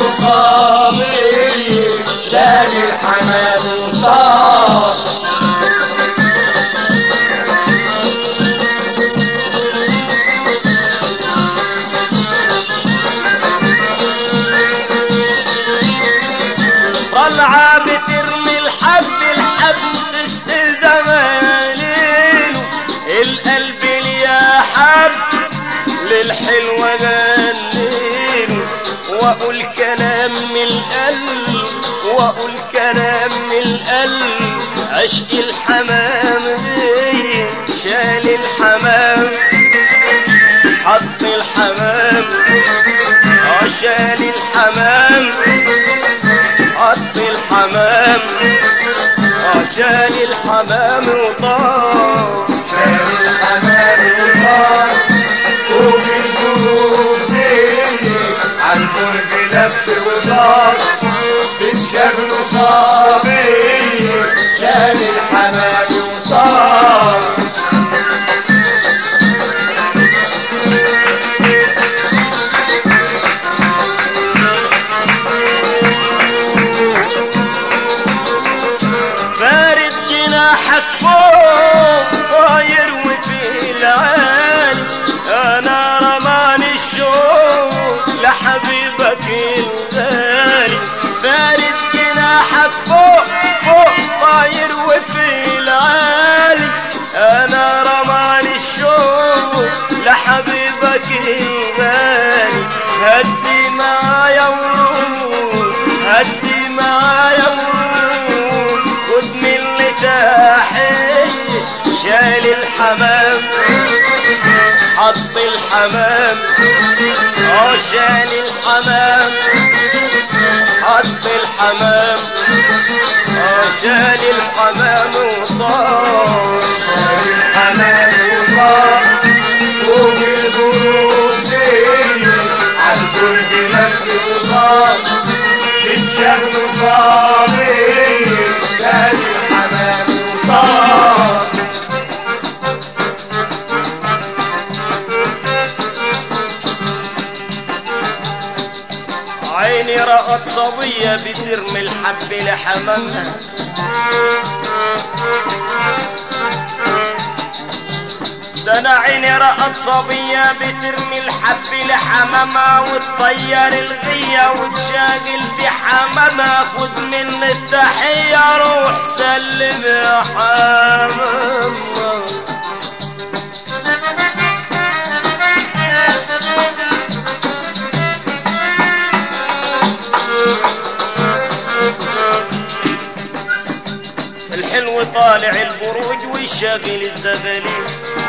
شكله صابي شال الحمام وطار طلعة بترمي الحب الحب تسقي زمانينه القلب يا حب للحلوة غنينه واقول كلام من القلب واقول كلام من القلب عشق الحمام دي شال الحمام حط الحمام اه شال الحمام حط الحمام اه شال الحمام وطار شال الحمام وطار فوق الجنوب دي عالبرج لف ودار بتشغله صابي شال الحمام وطار فارد جناحك فوق طاير وفي العالي انا رماني الشوق لحبيبك الغالي فارد جناحك فوق فوق طاير وفي العالي انا رماني الشوق لحبيبك الغالي هدي معايا ورود هدي معايا ورود خد من اللي تحية شال الحمام حط الحمام اه شال الحمام حط الحمام اه شال الحمام وطار شال الحمام وطار فوق الجنوب دي عالبرج لف ودار بتشغله صابي شال الحمام وطار عيني رأت صبية بترمي الحب لحمامها ده انا عيني رأت صبية بترمي الحب لحمامها وتطير الغية وتشاغل في حمامها خد من التحية روح سلم يا حمامها الحلو طالع البروج ويشاغل الزغاليل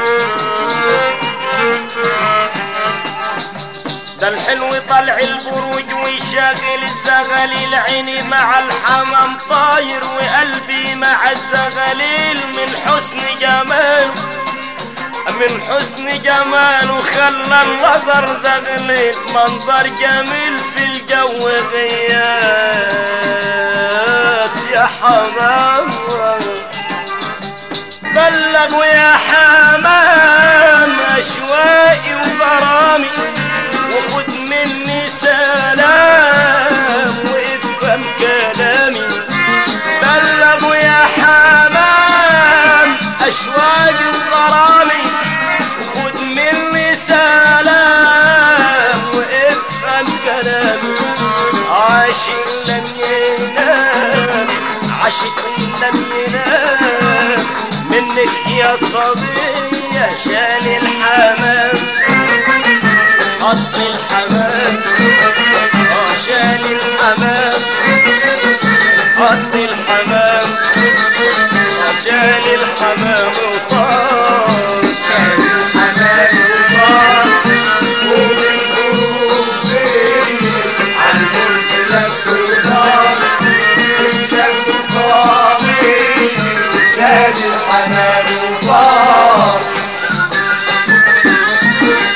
ده الحلو طلع البروج ويشاغل الزغاليل عيني مع الحمام طاير وقلبي مع الزغاليل من حسن جماله من حسن جماله خلى النظر زغليل منظر جميل في الجو غيات يا حمام بلغوا يا حمام اشواقي وغرامي وخد مني سلام وافهم كلامي بلغوا يا حمام اشواقي وغرامي وخد مني سلام وافهم كلامي عاشق لم ينام عاشق لم ينام منك يا صبية شال الحمام حط الحمام اه شال الحمام حط الحمام اه شال الحمام وطار شال الحمام وطار فوق الجنوب دي عالبرج لف ودار بتشغله صابي شال الحمام وطار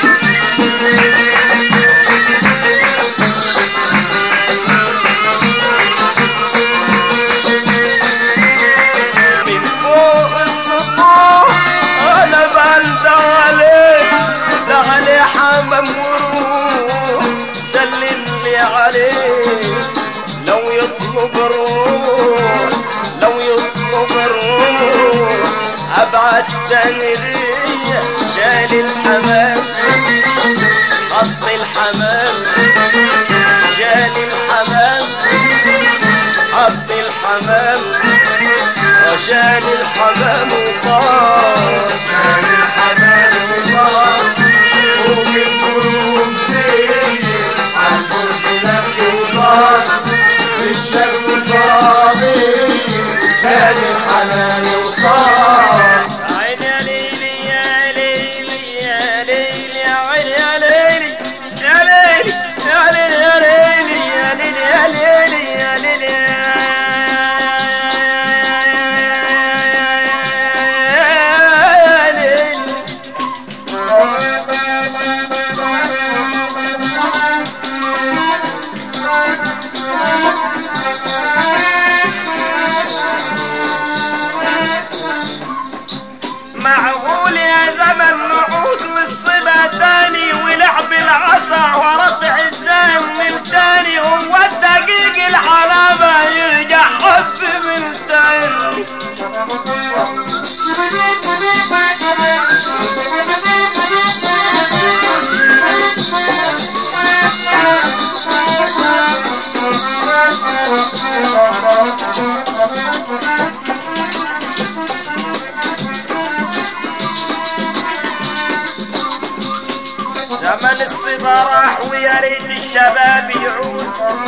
يطلب روح لو يطلب روح ابعد تاني ليا شال الحمام خط الحمام شال الحمام حط الحمام وشال الحمام وطار كان الحمام وطار فوق الغروب دي عالبرج لف ودار اتشد صابي كان الحمام وطار عيني يا ليلي يا ليلي يا ليلي يا عيني يا ليلي يا ليلي يا ليلي يا ليلي يا ليلي يا ليلي يا ليلي يا ليلي معقول يا زمن نعود للصبا تاني ولعب العصا ورفع الزان من تاني هو الدقيق العلامة يرجع حب من تاني زمن الصبا راح ويا ريت الشباب يعود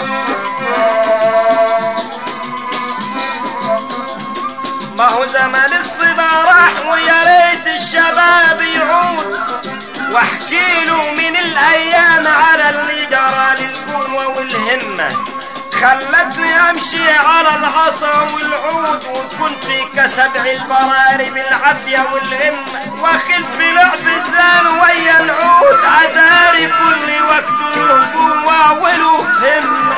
ما هو زمن الصبا راح ويا ريت الشباب يعود واحكي له من الايام على اللي جرى للقوه والهمه خلتني امشي على العصا والعود وكنت كسبع البراري بالعافيه والهمه واخل في لعب الزان ويا العود اداري كل وقت له قوه وله همه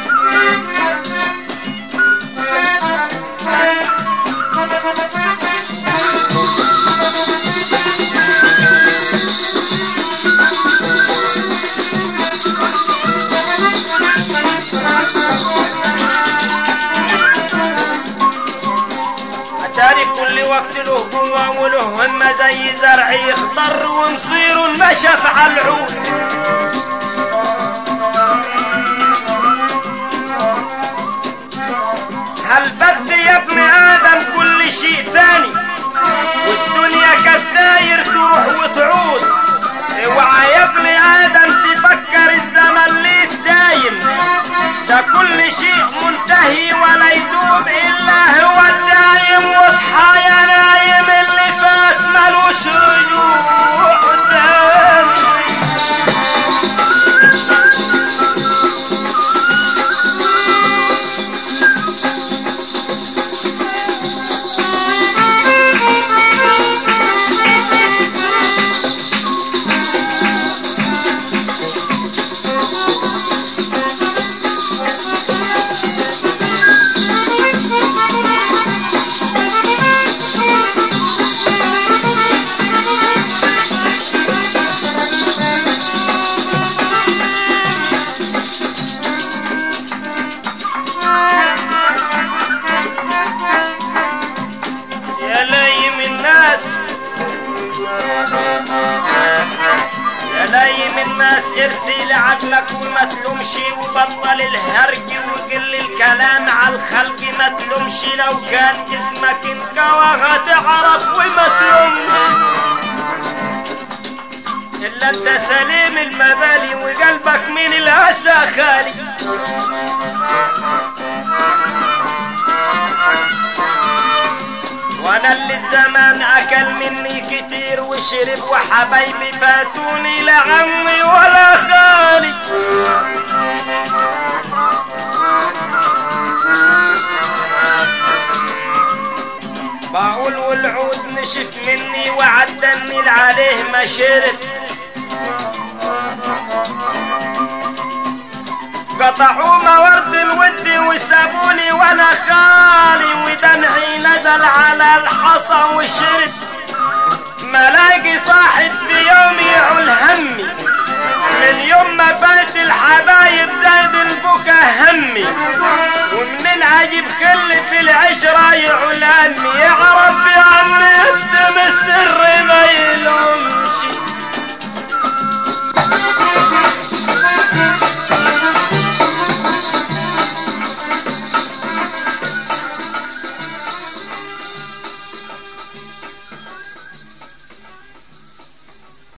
اتاري كل وقت له قوة وله همة زي زرع يخضر ومصير نشف على العود هل بدي يا ابن ادم كل شيء ثاني والدنيا كالساير تروح وتعود اوعى يا ابن ادم تفكر الزمن ليك دايم ده كل شيء منتهي ولا يدوم الا هو الدايم واصحى يا نايم اللي فات ملوش رجوع تاني يا لايم الناس يا لايم الناس ارسي لعقلك وما تلومش وبطل الهرج وقل الكلام على الخلق ما تلومش لو كان جسمك انكوى هتعرف وما تلومش الا انت سليم المبالي وقلبك من الاسى خالي وانا اللي الزمان اكل مني كتير وشرب وحبايبي فاتوني لا عمي ولا خالي بقول والعود نشف مني وعدني عليه ما شرب قطعوا مورد الود وسابوني وانا خالي ودمعي نزل على الحصى وشرب ملاقي صاحب في يوم يعول همي من يوم ما فات الحبايب زاد البكا همي في العشرة يعلن يعرف يا عم يكتم السر ما يلومش